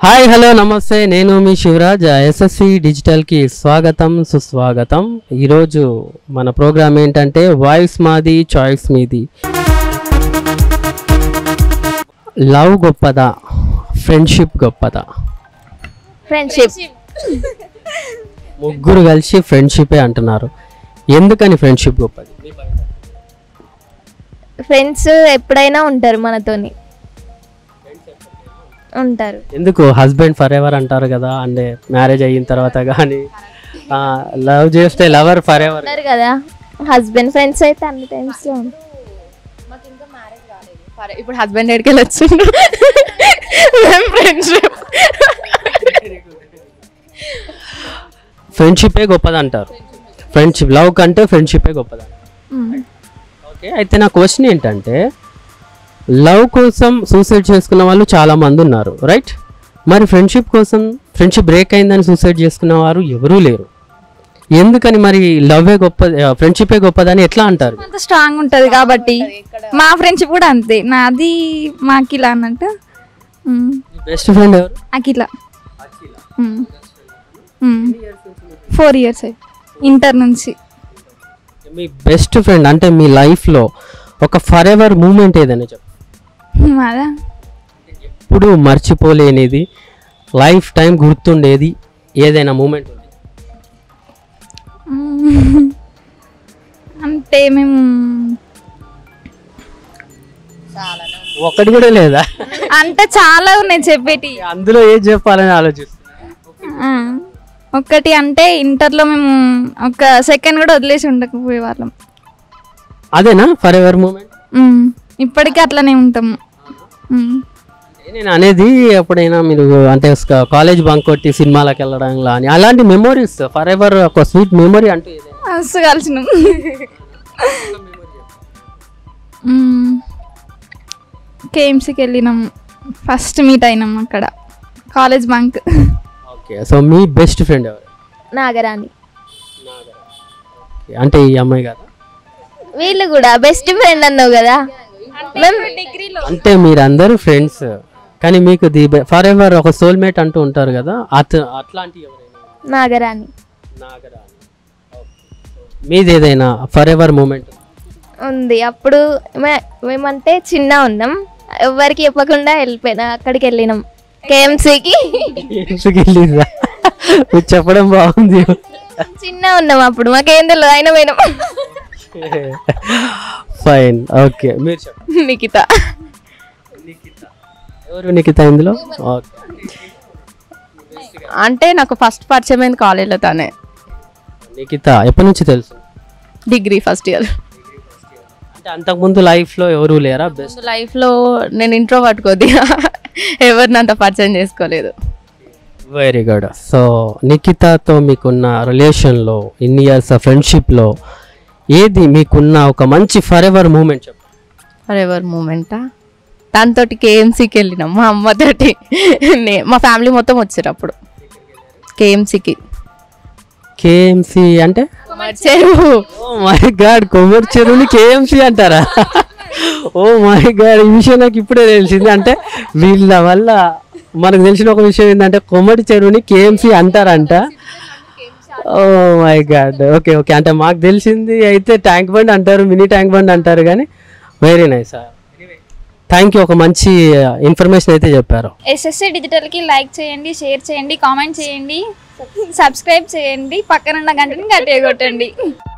Hi hello నమస్తే నేను మీ Shivraj SSC డిజిటల్కి స్వాగతం సుస్వాగతం ఈరోజు మన ప్రోగ్రామ్ ఏంటంటే వాయిస్ మాది చాయిస్ మీది లవ్ గొప్పదా ఫ్రెండ్షిప్ గొప్పదా ఫ్రెండ్షిప్ ముగ్గురు కలిసి ఫ్రెండ్షిపే అంటున్నారు ఎందుకని ఫ్రెండ్షిప్ గొప్పది ఫ్రెండ్స్ ఎప్పుడైనా ఉంటారు మనతోని ఉంటారు ఎందుకు హస్బెండ్ ఫర్ ఎవర్ అంటారు కదా అంటే మ్యారేజ్ అయిన తర్వాత కానీ లవ్ చేస్తే లవర్ ఫర్ ఎవర్ ఉంటారు కదా హస్బెండ్ ఫ్రెండ్స్ అయితే అన్ని టైమ్స్ లో ఉంటారు ఫర్- ఇప్పుడు హస్బెండ్ ఎక్కడికి వెళ్ళొచ్చిండు మేము ఫ్రెండ్షిప్ ఫ్రెండ్షిపే గొప్పది అంటారు ఫ్రెండ్షిప్ లవ్ కంటే ఫ్రెండ్షిపే గొప్పది ఓకే అయితే నా క్వశ్చన్ ఏంటంటే లవ్ కోసం సూసైడ్ చేసుకున్న వాళ్ళు చాలా మంది ఉన్నారు రైట్ మరి ఫ్రెండ్షిప్ కోసం ఫ్రెండ్షిప్ బ్రేక్ అయిందని సూసైడ్ చేసుకున్న వారు ఎవరూ లేరు ఎందుకని మరి లవ్వే గొప్ప ఫ్రెండ్షిపే గొప్పదని ఎట్లా అంటారు అంత స్ట్రాంగ్ ఉంటుంది కాబట్టి మా ఫ్రెండ్షిప్ కూడా అంతే నాది మా అఖిల అన్నట్టు బెస్ట్ ఫ్రెండ్ ఎవరు అఖిల ఫోర్ ఇయర్స్ ఇంటర్ నుంచి మీ బెస్ట్ ఫ్రెండ్ అంటే మీ లైఫ్లో ఒక ఫర్ ఎవర్ మూమెంట్ ఏదైనా చెప్పు అదా ఎప్పుడు మర్చిపోలేనిది లైఫ్ టైం గుర్తుండేది ఏదైనా మూమెంట్ ఉంది మ్మ్. అంటే మేము ఒకటి కూడా లేదా అంటే చాలా ఉన్నాయి చెప్పేటి అందులో ఏం చెప్పాలని ఆలోచిస్తున్నా ఆ, ఒక్కటి అంటే ఇంటర్లో మేము ఒక సెకండ్ కూడా వదిలేసి ఉండకపోయే వాళ్ళం అదేనా ఫర్ ఎవర్ మూమెంట్ మ్మ్. ఇప్పటికీ అట్లనే ఉంటాము మ్మ్. నేను అనేది ఎప్పుడైనా మీరు అంటే కాలేజ్ బంక్ కొట్టి సినిమాలకు వెళ్ళడం కానీ అలాంటి మెమోరీస్ ఫర్ ఎవర్ ఒక స్వీట్ మెమొరీ అంటూ ఏదైనా మస్తు కలిసినాం కేఎంసీకి వెళ్ళినాం ఫస్ట్ మీట్ అయినాం అక్కడ కాలేజ్ బంక్ ఓకే సో మీ బెస్ట్ ఫ్రెండ్ ఎవరు నాగరాణి Okay, అంటే ఈ అమ్మాయి కదా వీళ్ళు కూడా బెస్ట్ ఫ్రెండ్ అన్నావు కదా మేము అంటే మీరందరూ ఫ్రెండ్స్ కానీ మీకు ది ఫర్ ఎవర్ ఒక సోల్మేట్ అంటూ ఉంటారు కదా అత అట్లాంటి ఎవరైనా నాగరాణి నాగరాణి మీది ఏదైనా ఫర్ ఎవర్ మూమెంట్ ఉంది అప్పుడు మే- మేమంటే చిన్న ఉన్నాం ఎవరికి చెప్పకుండా వెళ్ళిపోయినా అక్కడికి వెళ్ళినాం కేఎంసీకి వెళ్ళిందా మీరు చెప్పడం బాగుంది చిన్న ఉన్నాం అప్పుడు మాకేం తెలియదు అయినా పోయినాం ఫైన్ ఓకే మీరు చెప్పండి నిఖిత ఎవరు నిఖిత ఇందులో ఓకే అంటే నాకు ఫస్ట్ పరిచయం అయింది కాలేజ్లో తానే నిఖిత ఎప్పటి నుంచి తెలుసు డిగ్రీ ఫస్ట్ ఇయర్ అంటే అంతకుముందు లైఫ్లో ఎవరు లేరా బెస్ట్ లైఫ్లో నేను ఇంట్రో పట్టుకోద్ది ఎవరిని అంత పరిచయం చేసుకోలేదు వెరీ గుడ్ సో నిఖితతో మీకున్న రిలేషన్లో ఇన్ని ఇయర్స్ ఫ్రెండ్షిప్లో ఏది మీకున్న ఒక మంచి ఫర్ ఎవర్ మూమెంట్ చెప్పండి ఫర్ ఎవర్ మూమెంటా దాంతో కేఎంసీకి వెళ్ళినాం మా అమ్మతోటి నే- మా ఫ్యామిలీ మొత్తం వచ్చారు అప్పుడు కేఎంసీకి కేఎంసి అంటే చెరువు ఓ మై గాడ్ కొమ్మరి చెరువుని కేఎంసి అంటారా ఓ మై గాడ్ ఈ విషయం నాకు ఇప్పుడే తెలిసింది అంటే వీళ్ళ వల్ల మనకు తెలిసిన ఒక విషయం ఏంటంటే కొమ్మటి చెరువుని కేఎంసి అంటారంట oh my god okay okay అంటే మాకు తెలిసింది అయితే ట్యాంక్ బండ్ అంటారు మినీ ట్యాంక్ బండ్ అంటారు కానీ వెరీ నైస్ థ్యాంక్ యూ ఒక మంచి ఇన్ఫర్మేషన్ అయితే చెప్పారు ఎస్ఎస్సి డిజిటల్కి లైక్ చేయండి షేర్ చేయండి కామెంట్ చేయండి సబ్స్క్రైబ్ చేయండి పక్కనున్న గంటని గట్టిగా కొట్టండి